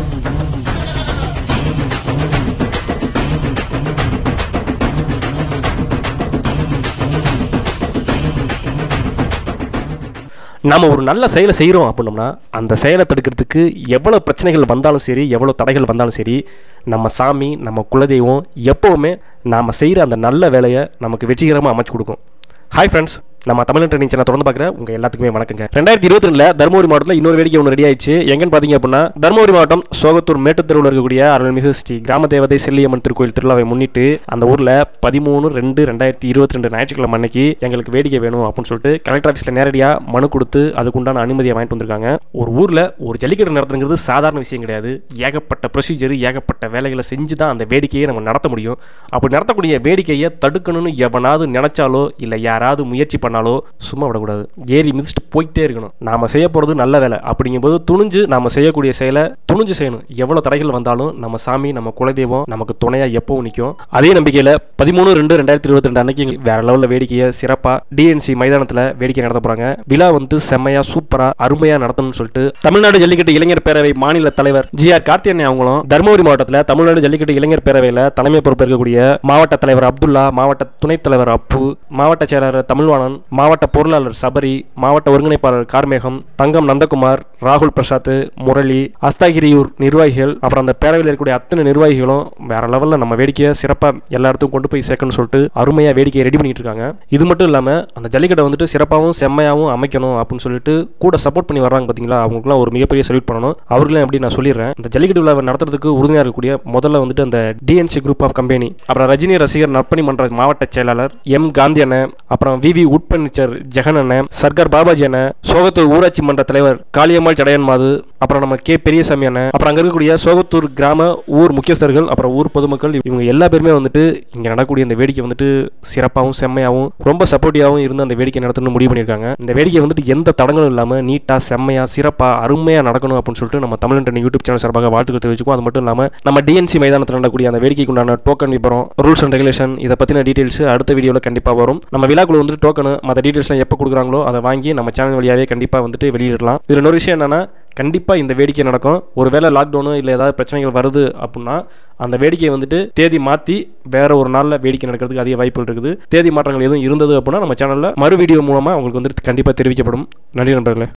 நாம ஒரு நல்ல செயலை செய்கிறோம் அப்படின்னோம்னா அந்த செயலை தடுக்கிறதுக்கு எவ்வளோ பிரச்சனைகள் வந்தாலும் சரி எவ்வளோ தடைகள் வந்தாலும் சரி நம்ம சாமி நம்ம குலதெய்வம் எப்போவுமே நாம் செய்கிற அந்த நல்ல வேலையை நமக்கு வெற்றிகரமாக அமைச்சு கொடுக்கும் ஹாய் ஃப்ரெண்ட்ஸ் நம்ம தமிழ் ட்ரெயினிங் சேனல் தொடர்ந்து பார்க்குற உங்கள் எல்லாத்துக்குமே வணக்கங்க ரெண்டாயிரத்தி இருபத்தி ரெண்டில் தருமபுரி மாவட்டத்தில் இன்னொரு வேடிக்கை ஒன்று ரெடி ஆயிடுச்சு எங்கன்னு பார்த்தீங்க அப்படின்னா தருமபுரி மாவட்டம் சோகத்தூர் மேட்டுத்தெருவில் இருக்கக்கூடிய அருள்மிகு ஸ்ரீ கிராம தேவதை செல்லியம்மன் திருக்கோயில் திருவிழாவை முன்னிட்டு அந்த ஊரில் பதிமூணு ரெண்டு ரெண்டாயிரத்தி இருபத்தி ரெண்டு ஞாயிற்றுக்கிழமை அன்னைக்கு எங்களுக்கு வேடிக்கை வேணும் அப்படின்னு சொல்லிட்டு கலெக்டர் ஆஃபீஸில் நேரடியாக மனு கொடுத்து அதுக்குண்டான அனுமதியை வாங்கிட்டு வந்திருக்காங்க ஒரு ஊரில் ஒரு ஜல்லிக்கட்டு நடத்துங்கிறது சாதாரண விஷயம் கிடையாது ஏகப்பட்ட ப்ரொசீஜர் ஏகப்பட்ட வேலைகளை செஞ்சு தான் அந்த வேடிக்கையை நம்ம நடத்த முடியும் அப்படி நடத்தக்கூடிய வேடிக்கையை தடுக்கணும்னு எவனாவது நினைச்சாலோ இல்லை யாராவது முயற்சி பண்ணாலோ சும்மா விடக்கூடாது ஏறி மிதிச்சுட்டு போயிட்டே இருக்கணும் நாம செய்ய போகிறது நல்ல வேலை அப்படிங்கும்போது துணிஞ்சு நாம செய்யக்கூடிய செயலை துணிஞ்சு செய்யணும் எவ்வளோ தடைகள் வந்தாலும் நம்ம சாமி நம்ம குலதெய்வம் நமக்கு துணையாக எப்பவும் நிற்கும் அதே நம்பிக்கையில் பதிமூணு ரெண்டு ரெண்டாயிரத்தி இருபத்தி ரெண்டு அன்னைக்கு வேற லெவலில் வேடிக்கையை சிறப்பாக டிஎன்சி மைதானத்தில் வேடிக்கை நடத்த போகிறாங்க விழா வந்து செம்மையாக சூப்பராக அருமையாக நடத்தணும்னு சொல்லிட்டு தமிழ்நாடு ஜல்லிக்கட்டு இளைஞர் பேரவை மாநில தலைவர் ஜி ஆர் கார்த்தியன் அவங்களும் தருமபுரி மாவட்டத்தில் தமிழ்நாடு ஜல்லிக்கட்டு இளைஞர் பேரவையில் தலைமை பொறுப்பேற்கக்கூடிய மாவட்ட தலைவர் அப்துல்லா மாவட்ட துணைத் தலைவர் அப்பு மாவட்ட செயலாளர் தமிழ்வாணன் மாவட்ட பொருளாளர் சபரி மாவட்ட ஒருங்கிணைப்பாளர் கார்மேகம் தங்கம் நந்தகுமார் ராகுல் பிரசாத் முரளி அஸ்தாகிரியூர் நிர்வாகிகள் அப்புறம் அந்த பேரவையில் இருக்கக்கூடிய அத்தனை நிர்வாகிகளும் வேற லெவலில் நம்ம வேடிக்கையை சிறப்பாக எல்லா இடத்துக்கும் கொண்டு போய் சேர்க்கணும்னு சொல்லிட்டு அருமையாக வேடிக்கையை ரெடி பண்ணிட்டு இருக்காங்க இது மட்டும் இல்லாமல் அந்த ஜல்லிக்கட்டை வந்துட்டு சிறப்பாகவும் செம்மையாகவும் அமைக்கணும் அப்படின்னு சொல்லிட்டு கூட சப்போர்ட் பண்ணி வர்றாங்க பார்த்தீங்களா அவங்களுக்குலாம் ஒரு மிகப்பெரிய சல்யூட் பண்ணணும் அவர்களையும் எப்படி நான் சொல்லிடுறேன் இந்த ஜல்லிக்கட்டு விழாவை நடத்துறதுக்கு உறுதியாக இருக்கக்கூடிய முதல்ல வந்துட்டு அந்த டிஎன்சி குரூப் ஆஃப் கம்பெனி அப்புறம் ரஜினி ரசிகர் நற்பணி மன்ற மாவட்ட செயலாளர் எம் காந்தி அண்ணன் அப்புறம் வி வி உட்பர்னிச்சர் ஜெகன் அண்ணன் சர்க்கார் பாபாஜி அண்ணன் சோகத்தூர் ஊராட்சி மன்ற தலைவர் காளியம்மாள் ஜடையன் மாது அப்புறம் நம்ம கே பெரியசாமி அண்ணன் அப்புறம் அங்கே இருக்கக்கூடிய சோகத்தூர் கிராம ஊர் முக்கியஸ்தர்கள் அப்புறம் ஊர் பொதுமக்கள் இவங்க எல்லா பேருமே வந்துட்டு இங்கே நடக்கக்கூடிய இந்த வேடிக்கை வந்துட்டு சிறப்பாகவும் செம்மையாகவும் ரொம்ப சப்போர்ட்டிவாகவும் இருந்து அந்த வேடிக்கை நடத்தணும்னு முடிவு பண்ணியிருக்காங்க இந்த வேடிக்கை வந்துட்டு எந்த தடங்களும் இல்லாமல் நீட்டாக செம்மையாக சிறப்பாக அருமையாக நடக்கணும் அப்படின்னு சொல்லிட்டு நம்ம தமிழ் ட்ரெண்ட் யூடியூப் சேனல் சார்பாக வாழ்த்துக்கள் தெரிவிச்சுக்கோ அது மட்டும் இல்லாமல் நம்ம டிஎன்சி மைதானத்தில் நடக்கக்கூடிய அந்த வேடிக்கைக்கு உண்டான டோக்கன் விபரம் ரூல்ஸ் அண்ட் ரெகுலேஷன் இதை பற்றின டீட்டெயில்ஸ் அடுத்த வீடியோவில் கண்டிப்பாக வரும் நம்ம விழாக்குள்ள வந்துட்டு டோக்கனு மற்ற டீட்டெயில்ஸ்லாம் எப்போ கொடுக்குறாங்களோ அதை வாங்கி நம்ம சேனல் வழியாகவே கண்டிப்பாக வந்துட்டு வெளியிடலாம் இதில் இன்னொரு விஷயம் என்னன்னா கண்டிப்பாக இந்த வேடிக்கை நடக்கும் ஒருவேளை லாக்டவுனு இல்லை ஏதாவது பிரச்சனைகள் வருது அப்படின்னா அந்த வேடிக்கையை வந்துட்டு தேதி மாற்றி வேற ஒரு நாளில் வேடிக்கை நடக்கிறதுக்கு அதிக வாய்ப்புகள் இருக்குது தேதி மாற்றங்கள் எதுவும் இருந்தது அப்படின்னா நம்ம சேனலில் மறு வீடியோ மூலமாக உங்களுக்கு வந்துட்டு கண்டிப்பாக தெரிவிக்கப்படும் நன்றி நண்பர்களே